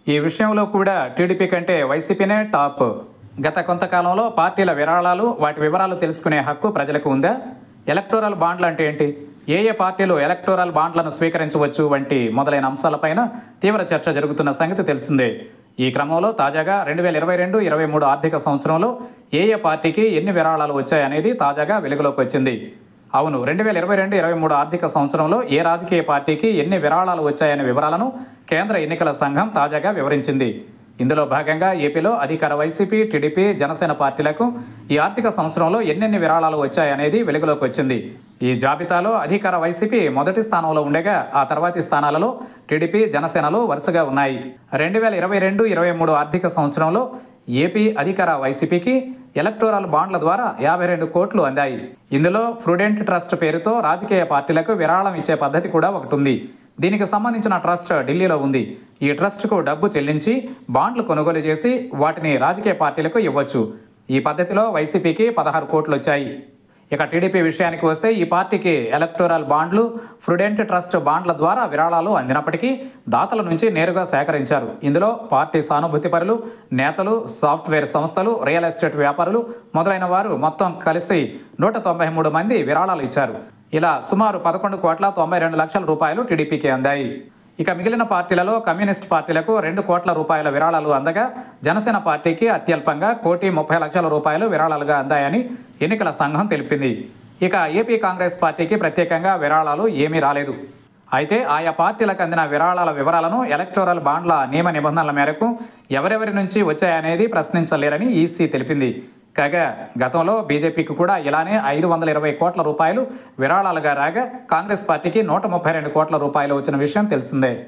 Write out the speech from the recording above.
ఈ విషయంలో కూడా టీడీపీ కంటే వైసీపీనే టాప్ గత కొంతకాలంలో పార్టీల విరాళాలు వాటి వివరాలు తెలుసుకునే హక్కు ప్రజలకు ఉందా ఎలక్టోరల్ బాండ్లు అంటే ఏంటి ఏ ఏ పార్టీలు ఎలక్టోరల్ బాండ్లను స్వీకరించవచ్చు వంటి మొదలైన అంశాలపైన తీవ్ర చర్చ జరుగుతున్న సంగతి తెలిసిందే ఈ క్రమంలో తాజాగా రెండు వేల ఇరవై రెండు ఇరవై మూడు ఆర్థిక సంవత్సరంలో ఏ ఏ పార్టీకి ఎన్ని విరాళాలు వచ్చాయనేది తాజాగా వెలుగులోకి వచ్చింది అవును రెండు వేల ఇరవై రెండు ఇరవై మూడు ఆర్థిక సంవత్సరంలో ఏ రాజకీయ పార్టీకి ఎన్ని విరాళాలు వచ్చాయనే వివరాలను కేంద్ర ఎన్నికల సంఘం తాజాగా వివరించింది ఇందులో భాగంగా ఏపీలో అధికార వైసీపీ టీడీపీ జనసేన పార్టీలకు ఈ ఆర్థిక సంవత్సరంలో ఎన్నెన్ని విరాళాలు వచ్చాయనేది వెలుగులోకి వచ్చింది ఈ జాబితాలో అధికార వైసీపీ మొదటి స్థానంలో ఉండగా ఆ తర్వాతి స్థానాలలో టీడీపీ జనసేనలు వరుసగా ఉన్నాయి రెండు వేల ఇరవై రెండు ఇరవై మూడు ఆర్థిక సంవత్సరంలో ఏపీ అధికార వైసీపీకి ఎలక్టోరల్ బాండ్ల ద్వారా యాభై రెండు కోట్లు అందాయి ఇందులో ఫ్రూడెంట్ ట్రస్ట్ పేరుతో రాజకీయ పార్టీలకు విరాళం ఇచ్చే పద్ధతి కూడా ఒకటి ఉంది దీనికి సంబంధించిన ట్రస్ట్ ఢిల్లీలో ఉంది ఈ ట్రస్ట్కు డబ్బు చెల్లించి బాండ్లు కొనుగోలు చేసి వాటిని రాజకీయ పార్టీలకు ఇవ్వచ్చు ఈ పద్ధతిలో వైసీపీకి పదహారు కోట్లు వచ్చాయి ఇక టీడీపీ విషయానికి వస్తే ఈ పార్టీకి ఎలక్టోరల్ బాండ్లు ఫ్రుడెంట్ ట్రస్ట్ బాండ్ల ద్వారా విరాళాలు అందినప్పటికీ దాతల నుంచి నేరుగా సేకరించారు ఇందులో పార్టీ సానుభూతి పరులు నేతలు సాఫ్ట్వేర్ సంస్థలు రియల్ ఎస్టేట్ వ్యాపారులు మొదలైన వారు మొత్తం కలిసి నూట తొంభై మూడు మంది విరాళాలు ఇచ్చారు ఇలా సుమారు పదకొండు కోట్ల తొంభై రెండు లక్షల రూపాయలు టీడీపీకి అందాయి ఇక మిగిలిన పార్టీలలో కమ్యూనిస్ట్ పార్టీలకు రెండు కోట్ల రూపాయల విరాళాలు అందగా జనసేన పార్టీకి అత్యల్పంగా కోటి ముప్పై లక్షల రూపాయలు విరాళాలుగా అందాయని ఎన్నికల సంఘం తెలిపింది ఇక ఏపీ కాంగ్రెస్ పార్టీకి ప్రత్యేకంగా విరాళాలు ఏమీ రాలేదు అయితే ఆయా పార్టీలకు అందిన విరాళాల వివరాలను ఎలక్టోరల్ బాండ్ల నియమ నిబంధనల మేరకు ఎవరెవరి నుంచి వచ్చాయనేది ప్రశ్నించలేరని ఈసీ తెలిపింది కాగా గతంలో బీజేపీకి కూడా ఇలానే ఐదు వందల ఇరవై కోట్ల రూపాయలు విరాళాలుగా రాగా కాంగ్రెస్ పార్టీకి నూట ముప్పై రెండు కోట్ల రూపాయలు వచ్చిన విషయం తెలిసిందే